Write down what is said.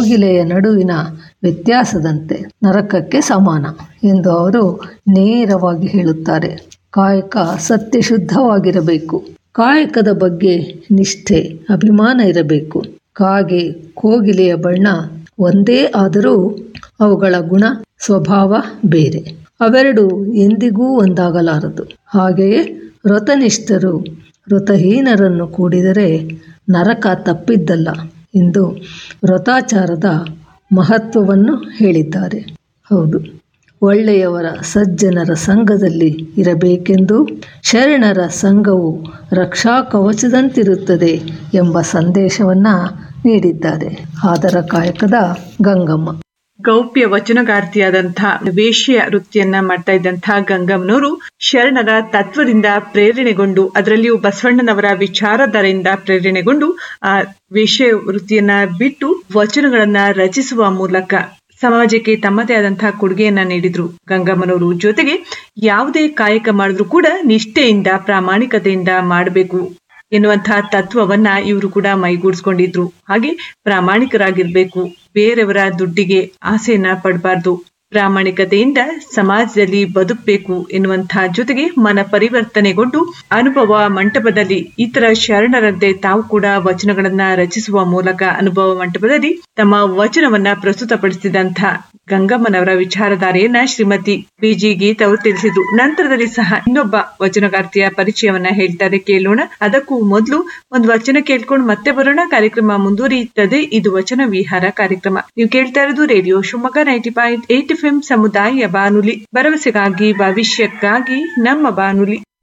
ಕೋಗಿಲೆಯ ನಡುವಿನ ವ್ಯತ್ಯಾಸದಂತೆ ನರಕಕ್ಕೆ ಸಮಾನ ಎಂದು ಅವರು ನೇರವಾಗಿ ಹೇಳುತ್ತಾರೆ ಕಾಯಕ ಸತ್ಯಶುದ್ಧವಾಗಿರಬೇಕು ಕಾಯಕದ ಬಗ್ಗೆ ನಿಷ್ಠೆ ಅಭಿಮಾನ ಇರಬೇಕು ಕಾಗೆ ಕೋಗಿಲೆಯ ಬಣ್ಣ ಒಂದೇ ಆದರೂ ಅವುಗಳ ಗುಣ ಸ್ವಭಾವ ಬೇರೆ ಅವೆರಡು ಎಂದಿಗೂ ಒಂದಾಗಲಾರದು ಹಾಗೆಯೇ ವ್ರತನಿಷ್ಠರು ವ್ರತಹೀನರನ್ನು ಕೂಡಿದರೆ ನರಕ ತಪ್ಪಿದ್ದಲ್ಲ ಎಂದು ವ್ರತಾಚಾರದ ಮಹತ್ವವನ್ನು ಹೇಳಿದ್ದಾರೆ ಹೌದು ಒಳ್ಳೆಯವರ ಸಜ್ಜನರ ಸಂಘದಲ್ಲಿ ಇರಬೇಕೆಂದು ಶರಣರ ಸಂಘವು ರಕ್ಷಾ ಕವಚದಂತಿರುತ್ತದೆ ಎಂಬ ಸಂದೇಶವನ್ನ ನೀಡಿದ್ದಾರೆ ಆದರ ಕಾಯಕದ ಗಂಗಮ್ಮ ಗೌಪ್ಯ ವಚನಗಾರ್ತಿಯಾದಂತಹ ವೇಶ್ಯ ವೃತ್ತಿಯನ್ನ ಮಾಡ್ತಾ ಇದ್ದಂತಹ ಗಂಗಮ್ಮನವರು ಶರಣರ ತತ್ವದಿಂದ ಪ್ರೇರಣೆಗೊಂಡು ಅದರಲ್ಲಿಯೂ ಬಸವಣ್ಣನವರ ವಿಚಾರಧಾರೆಯಿಂದ ಪ್ರೇರಣೆಗೊಂಡು ಆ ವೇಶ್ಯ ವೃತ್ತಿಯನ್ನ ಬಿಟ್ಟು ವಚನಗಳನ್ನ ರಚಿಸುವ ಮೂಲಕ ಸಮಾಜಕ್ಕೆ ತಮ್ಮದೇ ಆದಂತಹ ಕೊಡುಗೆಯನ್ನ ನೀಡಿದ್ರು ಗಂಗಮ್ಮನವರು ಜೊತೆಗೆ ಯಾವುದೇ ಕಾಯಕ ಮಾಡಿದ್ರು ಕೂಡ ನಿಷ್ಠೆಯಿಂದ ಪ್ರಾಮಾಣಿಕತೆಯಿಂದ ಮಾಡಬೇಕು ಎನ್ನುವಂತಹ ತತ್ವವನ್ನ ಇವರು ಕೂಡ ಮೈಗೂಡಿಸ್ಕೊಂಡಿದ್ರು ಹಾಗೆ ಪ್ರಾಮಾಣಿಕರಾಗಿರ್ಬೇಕು ಬೇರೆಯವರ ದುಡ್ಡಿಗೆ ಆಸೆಯನ್ನ ಪಡಬಾರ್ದು ಪ್ರಾಮಾಣಿಕತೆಯಿಂದ ಸಮಾಜದಲ್ಲಿ ಬದುಕಬೇಕು ಎನ್ನುವಂತಹ ಜೊತೆಗೆ ಮನ ಪರಿವರ್ತನೆಗೊಂಡು ಅನುಭವ ಮಂಟಪದಲ್ಲಿ ಇತರ ಶರಣರಂತೆ ತಾವು ಕೂಡ ವಚನಗಳನ್ನ ರಚಿಸುವ ಮೂಲಕ ಅನುಭವ ಮಂಟಪದಲ್ಲಿ ತಮ್ಮ ವಚನವನ್ನ ಪ್ರಸ್ತುತಪಡಿಸಿದಂತಹ ಗಂಗಮ್ಮನವರ ವಿಚಾರಧಾರೆಯನ್ನ ಶ್ರೀಮತಿ ಬಿಜಿ ಗೀತ್ ಅವರು ತಿಳಿಸಿದ್ರು ನಂತರದಲ್ಲಿ ಸಹ ಇನ್ನೊಬ್ಬ ವಚನಗಾರ್ತಿಯ ಪರಿಚಯವನ್ನ ಹೇಳ್ತಾರೆ ಕೇಳೋಣ ಅದಕ್ಕೂ ಮೊದಲು ಒಂದು ವಚನ ಕೇಳ್ಕೊಂಡು ಮತ್ತೆ ಬರೋಣ ಕಾರ್ಯಕ್ರಮ ಮುಂದುವರಿಯುತ್ತದೆ ಇದು ವಚನ ವಿಹಾರ ಕಾರ್ಯಕ್ರಮ ನೀವು ಕೇಳ್ತಾ ಇರೋದು radio Shivamogga ninety point eight F ಸಮುದಾಯ ಬಾನುಲಿ ಭರವಸೆಗಾಗಿ ಭವಿಷ್ಯಕ್ಕಾಗಿ ನಮ್ಮ ಬಾನುಲಿ